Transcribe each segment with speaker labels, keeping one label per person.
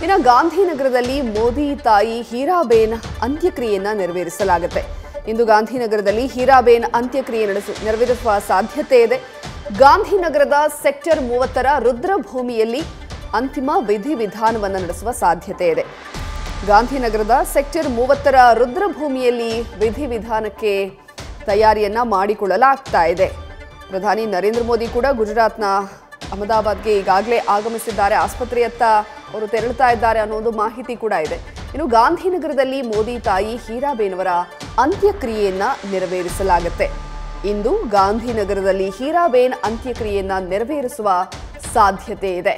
Speaker 1: ಇನ್ನು ಗಾಂಧಿನಗರದಲ್ಲಿ ಮೋದಿ ತಾಯಿ ಹೀರಾಬೇನ್ ಅಂತ್ಯಕ್ರಿಯೆಯನ್ನ ನೆರವೇರಿಸಲಾಗುತ್ತೆ ಇಂದು ಗಾಂಧಿನಗರದಲ್ಲಿ ಹೀರಾಬೇನ್ ಅಂತ್ಯಕ್ರಿಯೆ ನಡೆಸ ನೆರವೇರಿಸುವ ಸಾಧ್ಯತೆ ಇದೆ ಗಾಂಧಿನಗರದ ಸೆಕ್ಟರ್ ಮೂವತ್ತರ ರುದ್ರಭೂಮಿಯಲ್ಲಿ ಅಂತಿಮ ವಿಧಿವಿಧಾನವನ್ನು ನಡೆಸುವ ಸಾಧ್ಯತೆ ಇದೆ ಗಾಂಧಿನಗರದ ಸೆಕ್ಟರ್ ಮೂವತ್ತರ ರುದ್ರಭೂಮಿಯಲ್ಲಿ ವಿಧಿವಿಧಾನಕ್ಕೆ ತಯಾರಿಯನ್ನ ಮಾಡಿಕೊಳ್ಳಲಾಗ್ತಾ ಇದೆ ಪ್ರಧಾನಿ ನರೇಂದ್ರ ಮೋದಿ ಕೂಡ ಗುಜರಾತ್ನ ಅಹಮದಾಬಾದ್ಗೆ ಈಗಾಗಲೇ ಆಗಮಿಸಿದ್ದಾರೆ ಆಸ್ಪತ್ರೆಯತ್ತ ಅವರು ತೆರಳುತ್ತಾ ಇದ್ದಾರೆ ಅನ್ನೋ ಒಂದು ಮಾಹಿತಿ ಕೂಡ ಇದೆ ಇನ್ನು ಗಾಂಧಿನಗರದಲ್ಲಿ ಮೋದಿ ತಾಯಿ ಹೀರಾಬೇನವರ ಅಂತ್ಯಕ್ರಿಯೆಯನ್ನ ನೆರವೇರಿಸಲಾಗುತ್ತೆ ಇಂದು ಗಾಂಧಿನಗರದಲ್ಲಿ ಹೀರಾಬೇನ್ ಅಂತ್ಯಕ್ರಿಯೆಯನ್ನ ನೆರವೇರಿಸುವ ಸಾಧ್ಯತೆ ಇದೆ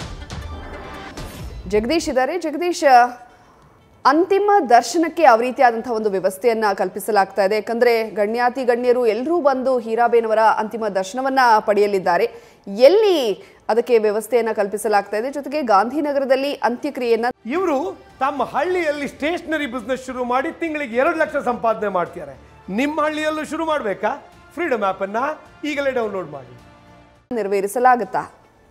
Speaker 1: ಜಗದೀಶ್ ಇದ್ದಾರೆ ಜಗದೀಶ್ ಅಂತಿಮ ದರ್ಶನಕ್ಕೆ ಯಾವ ರೀತಿಯಾದಂತಹ ಒಂದು ವ್ಯವಸ್ಥೆಯನ್ನ ಕಲ್ಪಿಸಲಾಗ್ತಾ ಇದೆ ಯಾಕಂದ್ರೆ ಗಣ್ಯಾತಿ ಗಣ್ಯರು ಎಲ್ಲರೂ ಬಂದು ಹೀರಾಬೇನವರ ಅಂತಿಮ ದರ್ಶನವನ್ನ ಪಡೆಯಲಿದ್ದಾರೆ ಎಲ್ಲಿ ಅದಕ್ಕೆ ವ್ಯವಸ್ಥೆಯನ್ನ ಕಲ್ಪಿಸಲಾಗ್ತಾ ಇದೆ ಜೊತೆಗೆ ಗಾಂಧಿನಗರದಲ್ಲಿ ಅಂತ್ಯಕ್ರಿಯೆಯನ್ನ
Speaker 2: ಇವರು ತಮ್ಮ ಹಳ್ಳಿಯಲ್ಲಿ ಸ್ಟೇಷನರಿ ಬಿಸ್ನೆಸ್ ಶುರು ಮಾಡಿ ತಿಂಗಳಿಗೆ ಎರಡು ಲಕ್ಷ ಸಂಪಾದನೆ ಮಾಡ್ತಾರೆ ನಿಮ್ಮ ಹಳ್ಳಿಯಲ್ಲೂ ಶುರು ಮಾಡಬೇಕಾ ಫ್ರೀಡಮ್ ಆ್ಯಪನ್ನು ಈಗಲೇ ಡೌನ್ಲೋಡ್ ಮಾಡಿ
Speaker 1: ನೆರವೇರಿಸಲಾಗುತ್ತಾ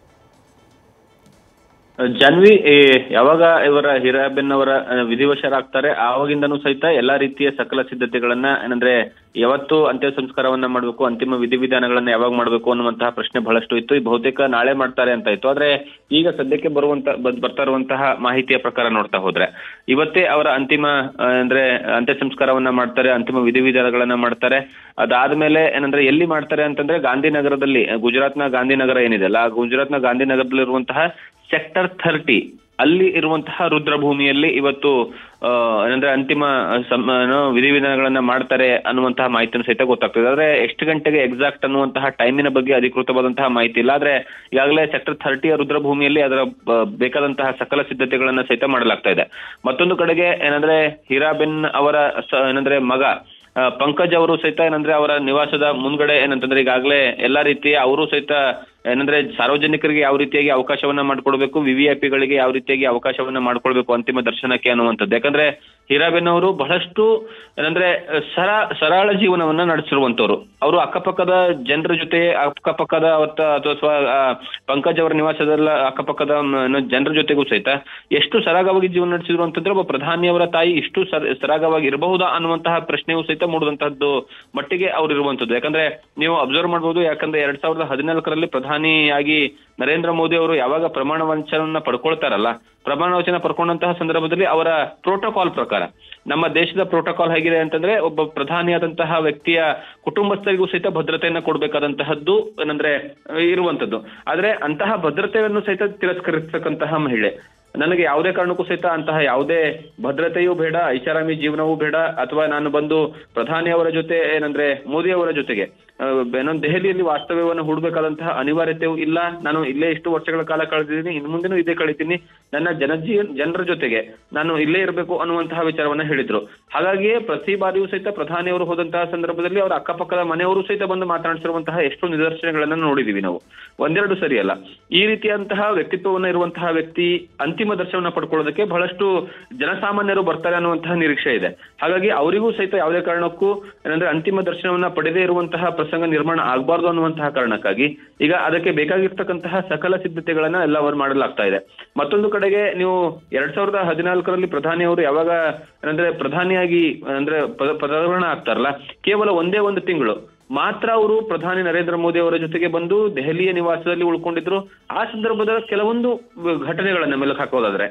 Speaker 3: ಜಾನ್ವಿ ಈ ಯಾವಾಗ ಇವರ ಹೀರಾಬೆನ್ ಅವರ ಆ, ವಿಧಿವಶರಾಗ್ತಾರೆ ಆವಾಗಿಂದನೂ ಸಹಿತ ಎಲ್ಲಾ ರೀತಿಯ ಸಕಲ ಸಿದ್ಧತೆಗಳನ್ನ ಏನಂದ್ರೆ ಯಾವತ್ತು ಅಂತ್ಯ ಸಂಸ್ಕಾರವನ್ನ ಮಾಡಬೇಕು ಅಂತಿಮ ವಿಧಿವಿಧಾನಗಳನ್ನ ಯಾವಾಗ ಮಾಡಬೇಕು ಅನ್ನುವಂತಹ ಪ್ರಶ್ನೆ ಬಹಳಷ್ಟು ಇತ್ತು ಈ ಬಹುತೇಕ ನಾಳೆ ಮಾಡ್ತಾರೆ ಅಂತ ಇತ್ತು ಆದ್ರೆ ಈಗ ಸದ್ಯಕ್ಕೆ ಬರುವಂತ ಬದ್- ಬರ್ತಾ ಇರುವಂತಹ ಮಾಹಿತಿಯ ಪ್ರಕಾರ ನೋಡ್ತಾ ಹೋದ್ರೆ ಇವತ್ತೇ ಅವರ ಅಂತಿಮ ಆ, ಅಂದ್ರೆ ಅಂತ್ಯ ಸಂಸ್ಕಾರವನ್ನ ಮಾಡ್ತಾರೆ ಅಂತಿಮ ವಿಧಿವಿಧಾನಗಳನ್ನ ಮಾಡ್ತಾರೆ ಅದಾದ್ಮೇಲೆ ಏನಂದ್ರೆ ಎಲ್ಲಿ ಮಾಡ್ತಾರೆ ಅಂತಂದ್ರೆ ಗಾಂಧಿನಗರದಲ್ಲಿ ಗುಜರಾತ್ನ ಗಾಂಧಿನಗರ ಏನಿದೆ ಅಲ್ಲ ಆ ಗುಜರಾತ್ನ ಗಾಂಧಿನಗರದಲ್ಲಿರುವಂತಹ ಸೆಕ್ಟರ್ ಥರ್ಟಿ ಅಲ್ಲಿ ಇರುವಂತಹ ರುದ್ರಭೂಮಿಯಲ್ಲಿ ಇವತ್ತು ಆ, ಏನಂದ್ರೆ ಅಂತಿಮ ಸಮ್- ಏನು ವಿಧಿವಿಧಾನಗಳನ್ನ ಮಾಡ್ತಾರೆ ಅನ್ನುವಂತಹ ಮಾಹಿತಿಯನ್ನು ಸಹಿತ ಗೊತ್ತಾಗ್ತದೆ ಆದ್ರೆ ಎಷ್ಟು ಗಂಟೆಗೆ ಎಕ್ಸಾಕ್ಟ್ ಅನ್ನುವಂತಹ ಟೈಮಿನ ಬಗ್ಗೆ ಅಧಿಕೃತವಾದಂತಹ ಮಾಹಿತಿ ಇಲ್ಲ ಆದ್ರೆ ಈಗಾಗಲೇ ಸೆಕ್ಟರ್ ಥರ್ಟಿಯ ರುದ್ರಭೂಮಿಯಲ್ಲಿ ಅದರ ಬ- ಬೇಕಾದಂತಹ ಸಕಲ ಸಿದ್ಧತೆಗಳನ್ನ ಸಹಿತ ಮಾಡಲಾಗ್ತಾ ಇದೆ ಮತ್ತೊಂದು ಕಡೆಗೆ ಏನಂದ್ರೆ ಹೀರಾಬೆನ್ ಅವರ ಸ- ಏನಂದ್ರೆ ಮಗ ಆ, ಪಂಕಜ್ ಅವರು ಸಹಿತ ಏನಂದ್ರೆ ಅವರ ನಿವಾಸದ ಮುಂದ್ಗಡೆ ಏನಂತಂದ್ರೆ ಈಗಾಗಲೇ ಎಲ್ಲಾ ರೀತಿಯ ಅವರು ಸಹಿತ ಏನಂದ್ರೆ ಸಾರ್ವಜನಿಕರಿಗೆ ಯಾವ ರೀತಿಯಾಗಿ ಅವಕಾಶವನ್ನ ಮಾಡ್ಕೊಡ್ಬೇಕು ವಿವಿಐಪಿಗಳಿಗೆ ಯಾವ ರೀತಿಯಾಗಿ ಅವಕಾಶವನ್ನ ಮಾಡ್ಕೊಳ್ಬೇಕು ಅಂತಿಮ ದರ್ಶನಕ್ಕೆ ಅನ್ನುವಂಥದ್ದು ಯಾಕಂದ್ರೆ ಹೀರಾಬೆನ್ ಅವರು ಬಹಳಷ್ಟು ಏನಂದ್ರೆ ಸರ ಸರಳ ಜೀವನವನ್ನ ನಡೆಸಿರುವಂತವ್ರು ಅವರು ಅಕ್ಕಪಕ್ಕದ ಜನರ ಜೊತೆ ಅಕ್ಕಪಕ್ಕದ ಅವತ್ತ ಅಥವಾ ಸ್ವ ಆ, ಪಂಕಜ್ ಅವರ ನಿವಾಸದಲ್ಲ ಅಕ್ಕಪಕ್ಕದ ಜನರ ಜೊತೆಗೂ ಸಹಿತ ಎಷ್ಟು ಸರಾಗವಾಗಿ ಜೀವನ ನಡೆಸಿದ್ರು ಅಂತಂದ್ರೆ ಒಬ್ಬ ಪ್ರಧಾನಿಯವರ ತಾಯಿ ಇಷ್ಟು ಸರ ಸರಾಗವಾಗಿ ಇರಬಹುದಾ ಅನ್ನುವಂತಹ ಪ್ರಶ್ನೆಯೂ ಸಹಿತ ಮೂಡುವಂತಹದ್ದು ಮಟ್ಟಿಗೆ ಅವ್ರು ಇರುವಂತದ್ದು ಯಾಕಂದ್ರೆ ನೀವು ಅಬ್ಸರ್ವ್ ಮಾಡ್ಬೋದು ಯಾಕಂದ್ರೆ ಎರಡ್ ಸಾವಿರದ ಹದಿನಾಲ್ಕರಲ್ಲಿ ಪ್ರಧಾನಿಯಾಗಿ ನರೇಂದ್ರ ಮೋದಿ ಅವರು ಯಾವಾಗ ಪ್ರಮಾಣ ವಚನವನ್ನ ಪಡ್ಕೊಳ್ತಾರಲ್ಲ ಪ್ರಮಾಣ ವಚನ ಪಡ್ಕೊಂಡಂತಹ ಸಂದರ್ಭದಲ್ಲಿ ಅವರ ಪ್ರೋಟೋಕಾಲ್ ಪ್ರಕಾರ ನಮ್ಮ ದೇಶದ ಪ್ರೋಟೋಕಾಲ್ ಹೇಗಿದೆ ಅಂತಂದ್ರೆ ಒಬ್ಬ ಪ್ರಧಾನಿಯಾದಂತಹ ವ್ಯಕ್ತಿಯ ಕುಟುಂಬಸ್ಥರಿಗೂ ಸಹಿತ ಭದ್ರತೆಯನ್ನ ಕೊಡ್ಬೇಕಾದಂತಹದ್ದು ಏನಂದ್ರೆ ಅಹ್, ಇರುವಂತದ್ದು ಆದ್ರೆ ಅಂತಹ ಭದ್ರತೆಯನ್ನು ಸಹಿತ ತಿರಸ್ಕರಿಸತಕ್ಕಂತಹ ಮಹಿಳೆ ನನಗೆ ಯಾವುದೇ ಕಾರಣಕ್ಕೂ ಸಹಿತ ಅಂತಹ ಯಾವುದೇ ಭದ್ರತೆಯೂ ಬೇಡ ಐಷಾರಾಮಿ ಜೀವನವೂ ಬೇಡ ಅಥವಾ ನಾನು ಬಂದು ಪ್ರಧಾನಿಯವರ ಜೊತೆ ಏನಂದ್ರೆ ಮೋದಿ ಅವರ ಜೊತೆಗೆ ಆ, ಏನೋ ದೆಹಲಿಯಲ್ಲಿ ವಾಸ್ತವ್ಯವನ್ನು ಹೂಡಬೇಕಾದಂತಹ ಅನಿವಾರ್ಯತೆಯೂ ಇಲ್ಲ ನಾನು ಇಲ್ಲೇ ಇಷ್ಟು ವರ್ಷಗಳ ಕಾಲ ಕಳೆದಿದ್ದೀನಿ ಇನ್ನು ಮುಂದೆನೂ ಇದೇ ಕಳಿತೀನಿ ನನ್ನ ಜನಜೀ ಜನರ ಜೊತೆಗೆ ನಾನು ಇಲ್ಲೇ ಇರಬೇಕು ಅನ್ನುವಂತಹ ವಿಚಾರವನ್ನ ಹೇಳಿದ್ರು ಹಾಗಾಗಿಯೇ ಪ್ರತಿ ಬಾರಿಯೂ ಸಹಿತ ಪ್ರಧಾನಿಯವರು ಹೋದಂತಹ ಸಂದರ್ಭದಲ್ಲಿ ಅವರ ಅಕ್ಕಪಕ್ಕದ ಮನೆಯವರು ಸಹಿತ ಬಂದು ಮಾತನಾಡಿಸಿರುವಂತಹ ಎಷ್ಟು ನಿದರ್ಶನಗಳನ್ನ ನೋಡಿದೀವಿ ನಾವು ಒಂದೆರಡು ಸರಿಯಲ್ಲ ಈ ರೀತಿಯಂತಹ ವ್ಯಕ್ತಿತ್ವವನ್ನ ಇರುವಂತಹ ವ್ಯಕ್ತಿ ಅಂತಿಮ ದರ್ಶನವನ್ನ ಪಡ್ಕೊಳ್ಳೋದಕ್ಕೆ ಬಹಳಷ್ಟು ಜನಸಾಮಾನ್ಯರು ಬರ್ತಾರೆ ಅನ್ನುವಂತಹ ನಿರೀಕ್ಷೆ ಇದೆ ಹಾಗಾಗಿ ಅವರಿಗೂ ಸಹಿತ ಯಾವುದೇ ಕಾರಣಕ್ಕೂ ಏನಂದ್ರೆ ಅಂತಿಮ ದರ್ಶನವನ್ನ ಪಡೆದೇ ಇರುವಂತಹ ಪ್ರಸಂಗ ನಿರ್ಮಾಣ ಆಗಬಾರ್ದು ಅನ್ನುವಂತಹ ಕಾರಣಕ್ಕಾಗಿ ಈಗ ಅದಕ್ಕೆ ಬೇಕಾಗಿರ್ತಕ್ಕಂತಹ ಸಕಲ ಸಿದ್ಧತೆಗಳನ್ನ ಎಲ್ಲವರು ಮಾಡಲಾಗ್ತಾ ಇದೆ ಮತ್ತೊಂದು ಕಡೆಗೆ ನೀವು ಎರಡ್ ಸಾವಿರದ ಹದಿನಾಲ್ಕರಲ್ಲಿ ಪ್ರಧಾನಿಯವರು ಯಾವಾಗ ಏನಂದ್ರೆ ಪ್ರಧಾನಿಯಾಗಿ ಅಂದ್ರೆ ಪದ- ಪದಗ್ರಹಣ ಆಗ್ತಾರಲ್ಲ ಕೇವಲ ಒಂದೇ ಒಂದು ತಿಂಗಳು ಮಾತ್ರ ಅವರು ಪ್ರಧಾನಿ ನರೇಂದ್ರ ಮೋದಿ ಅವರ ಜೊತೆಗೆ ಬಂದು ದೆಹಲಿಯ ನಿವಾಸದಲ್ಲಿ ಉಳ್ಕೊಂಡಿದ್ರು ಆ ಸಂದರ್ಭದ ಕೆಲವೊಂದು ಘಟನೆಗಳನ್ನ ಮೆಲುಕು ಹಾಕೋದಾದ್ರೆ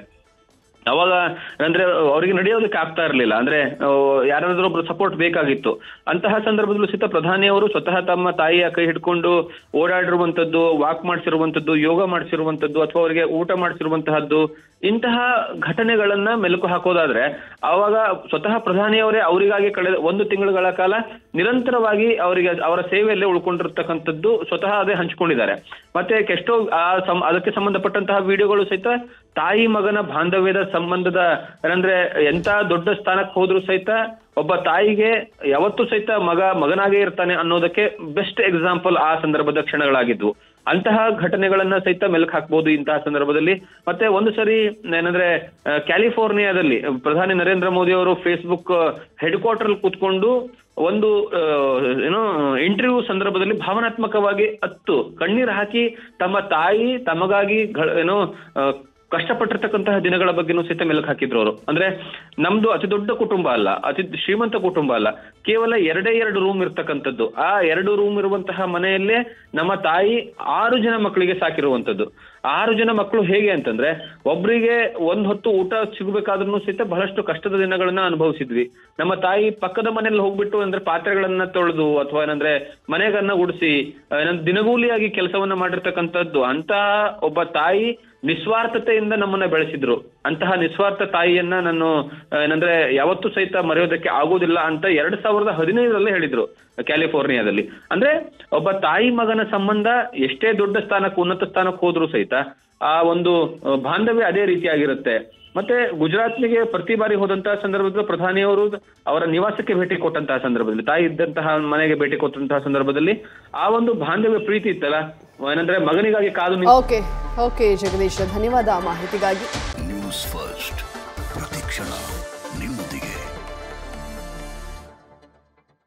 Speaker 3: ಅವಾಗ ಅಂದ್ರೆ ಅವರಿಗೆ ನಡೆಯೋದಕ್ಕೆ ಆಗ್ತಾ ಇರಲಿಲ್ಲ ಅಂದ್ರೆ ಯಾರಾದ್ರೂ ಒಬ್ರು ಸಪೋರ್ಟ್ ಬೇಕಾಗಿತ್ತು ಅಂತಹ ಸಂದರ್ಭದಲ್ಲೂ ಸಹಿತ ಪ್ರಧಾನಿಯವರು ಸ್ವತಃ ತಮ್ಮ ತಾಯಿಯ ಕೈ ಹಿಡ್ಕೊಂಡು ಓಡಾಡಿರುವಂತದ್ದು ವಾಕ್ ಮಾಡಿಸಿರುವಂತದ್ದು ಯೋಗ ಮಾಡಿಸಿರುವಂತದ್ದು ಅಥವಾ ಅವರಿಗೆ ಊಟ ಮಾಡಿಸಿರುವಂತಹದ್ದು ಇಂತಹ ಘಟನೆಗಳನ್ನ ಮೆಲುಕು ಹಾಕೋದಾದ್ರೆ ಆವಾಗ ಸ್ವತಃ ಪ್ರಧಾನಿಯವರೇ ಅವರಿಗಾಗಿ ಕಳೆದ ಒಂದು ತಿಂಗಳುಗಳ ಕಾಲ ನಿರಂತರವಾಗಿ ಅವರಿಗೆ ಅವರ ಸೇವೆಯಲ್ಲೇ ಉಳ್ಕೊಂಡಿರ್ತಕ್ಕಂಥದ್ದು ಸ್ವತಃ ಅದೇ ಹಂಚಿಕೊಂಡಿದ್ದಾರೆ ಮತ್ತೆ ಎಷ್ಟೋ ಆ ಸಂ- ಅದಕ್ಕೆ ಸಂಬಂಧಪಟ್ಟಂತಹ ವಿಡಿಯೋಗಳು ಸಹಿತ ತಾಯಿ ಮಗನ ಬಾಂಧವ್ಯದ ಸಂಬಂಧದ ಏನಂದ್ರೆ ಎಂತ ದೊಡ್ಡ ಸ್ಥಾನಕ್ಕೆ ಹೋದ್ರು ಸಹಿತ ಒಬ್ಬ ತಾಯಿಗೆ ಯಾವತ್ತೂ ಸಹಿತ ಮಗ ಮಗನಾಗೇ ಇರ್ತಾನೆ ಅನ್ನೋದಕ್ಕೆ ಬೆಸ್ಟ್ ಎಕ್ಸಾಂಪಲ್ ಆ ಸಂದರ್ಭದ ಕ್ಷಣಗಳಾಗಿದ್ವು ಅಂತಹ ಘಟನೆಗಳನ್ನ ಸಹಿತ ಮೆಲುಕು ಹಾಕ್ಬೋದು ಇಂತಹ ಸಂದರ್ಭದಲ್ಲಿ ಮತ್ತೆ ಒಂದು ಸರಿ ಏನಂದ್ರೆ ಆ, ಕ್ಯಾಲಿಫೋರ್ನಿಯಾದಲ್ಲಿ ಪ್ರಧಾನಿ ನರೇಂದ್ರ ಮೋದಿ ಅವರು ಫೇಸ್ಬುಕ್ ಹೆಡ್ ಕ್ವಾರ್ಟರ್ ಕೂತ್ಕೊಂಡು ಒಂದು ಆ, ಏನೋ ಇಂಟರ್ವ್ಯೂ ಸಂದರ್ಭದಲ್ಲಿ ಭಾವನಾತ್ಮಕವಾಗಿ ಅತ್ತು ಕಣ್ಣೀರು ಹಾಕಿ ತಮ್ಮ ತಾಯಿ ತಮಗಾಗಿ ಘ- ಏನೋ ಆ, ಕಷ್ಟಪಟ್ಟಿರ್ತಕ್ಕಂತಹ ದಿನಗಳ ಬಗ್ಗೆನೂ ಸಹಿತ ಮೆಲುಕು ಹಾಕಿದ್ರು ಅವರು ಅಂದ್ರೆ ನಮ್ದು ಅತಿ ದೊಡ್ಡ ಕುಟುಂಬ ಅಲ್ಲ ಅತಿ ಶ್ರೀಮಂತ ಕುಟುಂಬ ಅಲ್ಲ ಕೇವಲ ಎರಡೇ ಎರಡು ರೂಮ್ ಇರ್ತಕ್ಕಂಥದ್ದು ಆ ಎರಡು ರೂಮ್ ಇರುವಂತಹ ಮನೆಯಲ್ಲೇ ನಮ್ಮ ತಾಯಿ ಆರು ಜನ ಮಕ್ಕಳಿಗೆ ಸಾಕಿರುವಂತದ್ದು ಆರು ಜನ ಮಕ್ಕಳು ಹೇಗೆ ಅಂತಂದ್ರೆ ಒಬ್ರಿಗೆ ಒಂದ್ ಹೊತ್ತು ಊಟ ಸಿಗಬೇಕಾದ್ರೂ ಸಹಿತ ಬಹಳಷ್ಟು ಕಷ್ಟದ ದಿನಗಳನ್ನ ಅನುಭವಿಸಿದ್ವಿ ನಮ್ಮ ತಾಯಿ ಪಕ್ಕದ ಮನೆಯಲ್ಲಿ ಹೋಗ್ಬಿಟ್ಟು ಅಂದ್ರೆ ಪಾತ್ರೆಗಳನ್ನ ತೊಳೆದು ಅಥವಾ ಏನಂದ್ರೆ ಮನೆಗನ್ನ ಗುಡಿಸಿ ಏನಂದ್ರೆ ದಿನಗೂಲಿಯಾಗಿ ಕೆಲಸವನ್ನ ಮಾಡಿರ್ತಕ್ಕಂಥದ್ದು ಅಂತಹ ಒಬ್ಬ ತಾಯಿ ನಿಸ್ವಾರ್ಥತೆಯಿಂದ ನಮ್ಮನ್ನ ಬೆಳೆಸಿದ್ರು ಅಂತಹ ನಿಸ್ವಾರ್ಥ ತಾಯಿಯನ್ನ ನಾನು ಆ, ಏನಂದ್ರೆ ಯಾವತ್ತೂ ಸಹಿತ ಮರೆಯೋದಕ್ಕೆ ಆಗೋದಿಲ್ಲ ಅಂತ ಎರಡ್ ಸಾವಿರದ ಹದಿನೈದರಲ್ಲೇ ಹೇಳಿದ್ರು ಕ್ಯಾಲಿಫೋರ್ನಿಯಾದಲ್ಲಿ ಅಂದ್ರೆ ಒಬ್ಬ ತಾಯಿ ಮಗನ ಸಂಬಂಧ ಎಷ್ಟೇ ದೊಡ್ಡ ಸ್ಥಾನಕ್ಕೆ ಉನ್ನತ ಸ್ಥಾನಕ್ಕೆ ಹೋದ್ರು ಸಹಿತ ಆ ಒಂದು ಆ, ಬಾಂಧವ್ಯ ಅದೇ ರೀತಿಯಾಗಿರುತ್ತೆ ಮತ್ತೆ ಗುಜರಾತ್ನಿಗೆ ಪ್ರತಿ ಬಾರಿ ಹೋದಂತಹ ಸಂದರ್ಭದಲ್ಲಿ ಪ್ರಧಾನಿಯವರು ಅವರ ನಿವಾಸಕ್ಕೆ ಭೇಟಿ ಕೊಟ್ಟಂತಹ ಸಂದರ್ಭದಲ್ಲಿ ತಾಯಿ ಇದ್ದಂತಹ ಮನೆಗೆ ಭೇಟಿ ಕೊಟ್ಟಂತಹ ಸಂದರ್ಭದಲ್ಲಿ ಆ ಒಂದು ಬಾಂಧವ್ಯ ಪ್ರೀತಿ ಇತ್ತಲ್ಲ ಏನಂದ್ರೆ ಮಗನಿಗಾಗಿ ಕಾದು ನಿಂತ
Speaker 1: ಓಕೆ ಓಕೆ ಜಗದೀಶ್ ಧನ್ಯವಾದ ಮಾಹಿತಿಗಾಗಿ
Speaker 4: ನ್ಯೂಸ್ ಫಸ್ಟ್ ಪ್ರತಿಕ್ಷಣ ನಿಮ್ಮೊಂದಿಗೆ